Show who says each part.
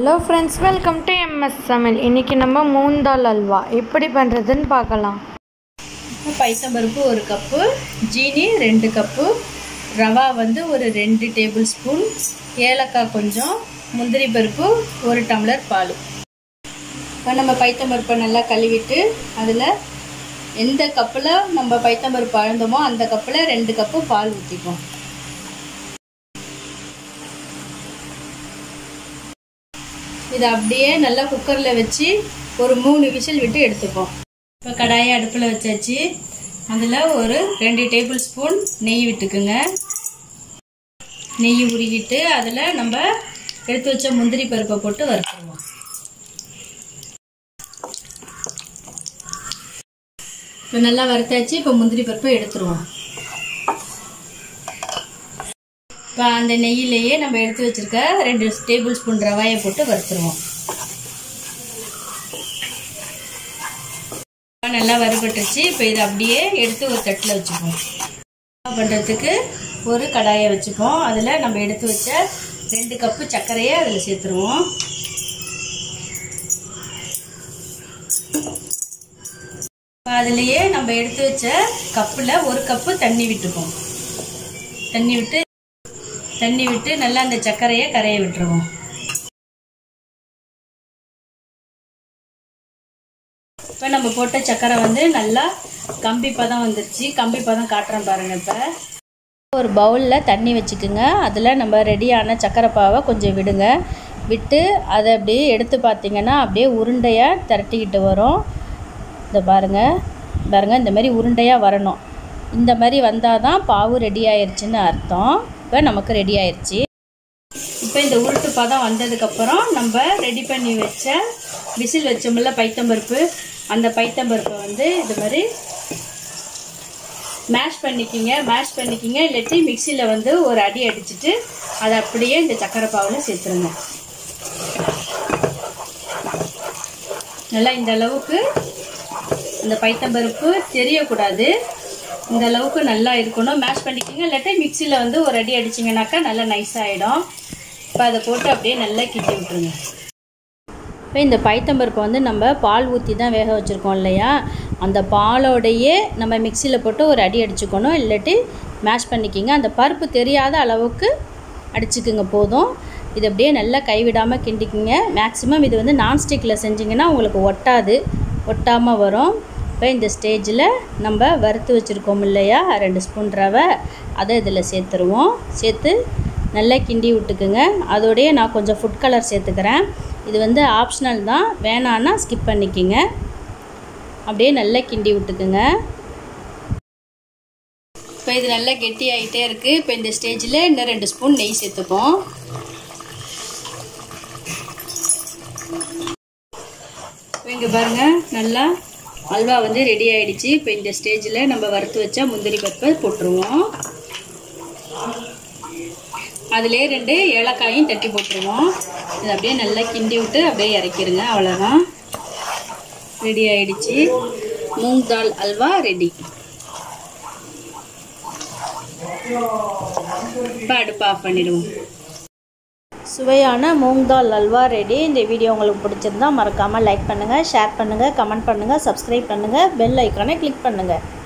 Speaker 1: hello friends welcome to M S சமையல் இன்றைக்கி நம்ம மூந்தால் அல்வா எப்படி பண்ணுறதுன்னு பார்க்கலாம்
Speaker 2: பைத்தம்பருப்பு ஒரு கப்பு ஜீனி ரெண்டு கப்பு ரவா வந்து ஒரு ரெண்டு டேபிள் ஸ்பூன் ஏலக்காய் கொஞ்சம் முந்திரி பருப்பு ஒரு டம்ளர் பால் இப்போ நம்ம பைத்தம்பருப்பை நல்லா கழுவிட்டு அதில் எந்த கப்பில் நம்ம பைத்தம்பருப்பு அழுந்தோமோ அந்த கப்பில் ரெண்டு கப்பு பால் ஊற்றிப்போம் இதை அப்படியே நல்லா குக்கரில் வச்சு ஒரு மூணு விசில் விட்டு எடுத்துப்போம் இப்போ கடாயை அடுப்பில் வச்சாச்சு அதில் ஒரு ரெண்டு டேபிள் ஸ்பூன் நெய் விட்டுக்குங்க நெய் உருகிட்டு அதில் நம்ம எடுத்து வச்ச முந்திரி பருப்பை போட்டு வறுத்துருவோம் இப்போ நல்லா வறுத்தாச்சு இப்போ முந்திரி பருப்பை எடுத்துருவோம் இப்போ அந்த நெய்யிலேயே நம்ம எடுத்து வச்சிருக்க ரெண்டு டேபிள் ஸ்பூன் ரவாயை போட்டு வறுத்துருவோம் நல்லா வறுபட்டுருச்சு இப்போ இதை அப்படியே எடுத்து ஒரு தட்டில் வச்சுப்போம் பண்ணுறதுக்கு ஒரு கடாயை வச்சுப்போம் அதில் நம்ம எடுத்து வச்ச ரெண்டு கப்பு சர்க்கரையை அதில் சேர்த்துருவோம் அதுலேயே நம்ம எடுத்து வச்ச கப்பில் ஒரு கப்பு தண்ணி விட்டுப்போம் தண்ணி விட்டு தண்ணி விட்டு நல்லா அந்த சர்க்கரையை கரைய விட்டுருவோம் இப்போ நம்ம போட்ட சர்க்கரை வந்து நல்லா கம்பி பதம் வந்துருச்சு கம்பி பதம் காட்டுறேன் பாருங்கள் இப்போ ஒரு பவுலில் தண்ணி வச்சுக்குங்க அதில் நம்ம ரெடியான சர்க்கரை பாவை கொஞ்சம் விடுங்க விட்டு அதை அப்படியே எடுத்து பார்த்தீங்கன்னா அப்படியே உருண்டையாக திரட்டிக்கிட்டு வரும் இதை பாருங்கள் பாருங்கள் இந்த மாதிரி உருண்டையாக வரணும் இந்த மாதிரி வந்தால் தான் பாவு ரெடி ஆயிடுச்சுன்னு அர்த்தம் இப்போ நமக்கு ரெடி ஆயிடுச்சு இப்போ இந்த உருட்டு பதம் வந்ததுக்கப்புறம் நம்ம ரெடி பண்ணி வச்ச விசில் வச்சோம்ல பைத்தம்பருப்பு அந்த பைத்தம்பருப்பை வந்து இது மாதிரி மேஷ் பண்ணிக்கிங்க மேஷ் பண்ணிக்கிங்க இல்லாட்டி மிக்சியில் வந்து ஒரு அடி அடிச்சுட்டு அதை அப்படியே இந்த சக்கரை பாவில் சேர்த்துருங்க நல்லா இந்த அளவுக்கு இந்த பைத்தம்பருப்பு தெரியக்கூடாது இந்த அளவுக்கு நல்லா இருக்கணும் மேஷ் பண்ணிக்கிங்க இல்லாட்டி மிக்சியில் வந்து ஒரு அடி அடிச்சிங்கனாக்கா நல்லா நைஸ் ஆகிடும் இப்போ அதை போட்டு அப்படியே நல்லா கிட்டி விட்டுருங்க இப்போ இந்த பைத்தம்பருப்பை வந்து நம்ம பால் ஊற்றி தான் வேக வச்சுருக்கோம் இல்லையா அந்த பாலோடையே நம்ம மிக்சியில் போட்டு ஒரு அடி அடிச்சுக்கணும் இல்லாட்டி மேஷ் பண்ணிக்கிங்க அந்த பருப்பு தெரியாத அளவுக்கு அடிச்சுக்குங்க போதும் இது அப்படியே நல்லா கைவிடாமல் கிண்டிக்கிங்க மேக்ஸிமம் இது வந்து நான்ஸ்டிக்கில் செஞ்சிங்கன்னா உங்களுக்கு ஒட்டாது ஒட்டாமல் வரும் இப்போ இந்த ஸ்டேஜில் நம்ம வறுத்து வச்சுருக்கோம் இல்லையா ரெண்டு ஸ்பூன் ரவை அதை இதில் சேர்த்துருவோம் சேர்த்து நல்லா கிண்டி விட்டுக்குங்க அதோடையே நான் கொஞ்சம் ஃபுட் கலர் சேர்த்துக்கிறேன் இது வந்து ஆப்ஷனல் தான் வேணான்னா ஸ்கிப் பண்ணிக்கிங்க அப்படியே நல்லா கிண்டி விட்டுக்குங்க இப்போ இது நல்லா கெட்டி ஆகிட்டே இருக்குது இப்போ இந்த ஸ்டேஜில் இன்னும் ரெண்டு ஸ்பூன் நெய் சேர்த்துப்போம் இங்கே பாருங்கள் நல்லா அல்வா வந்து ரெடி ஆகிடுச்சு இப்போ இந்த ஸ்டேஜில் நம்ம வறுத்து வச்சா முந்திரி பருப்பை போட்டுருவோம் அதிலே ரெண்டு ஏலக்காயும் தட்டி போட்டுருவோம் இதை அப்படியே நல்லா கிண்டி விட்டு அப்படியே இறக்கிருங்க அவ்வளோதான் ரெடி ஆயிடுச்சு மூங் தால் அல்வா ரெடி இப்போ அடுப்பு ஆஃப் பண்ணிடுவோம்
Speaker 1: சுவையான மூங் தால் அல்வா ரெடி இந்த வீடியோ உங்களுக்கு பிடிச்சிருந்தா மறக்காமல் லைக் பண்ணுங்கள் ஷேர் பண்ணுங்கள் கமெண்ட் பண்ணுங்கள் சப்ஸ்கிரைப் பண்ணுங்கள் பெல் ஐக்கானை கிளிக் பண்ணுங்கள்